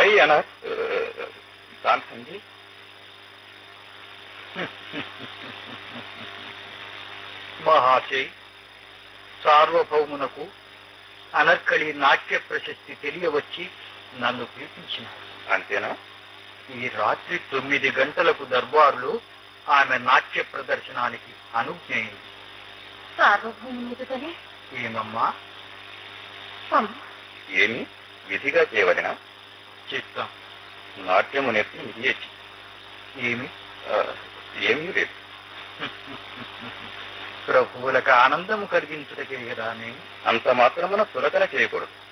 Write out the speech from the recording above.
why అన కాంతండి మహాశయ్ సార్వభౌమునకు అనర్కళి నాట్య ప్రశస్తి తెలియవచ్చి నన్ను పిలిపించినారు అంతేనా ఈ రాత్రి తొమ్మిది గంటలకు దర్బారులో ఆమె నాట్య ప్రదర్శనానికి అనుజ్ఞయింది సార్వభౌముని ఎదుటనే ఏమమ్మా అమ్మ ఏమి విధిగా చేయవలన చిత్తం నాట్యము నేర్పి ఇదేచి ఏమి ఏమీ లేదు ప్రభువులకు ఆనందము కలిగించుటకే కదా నేను అంత మాత్రమున సులకన చేయకూడదు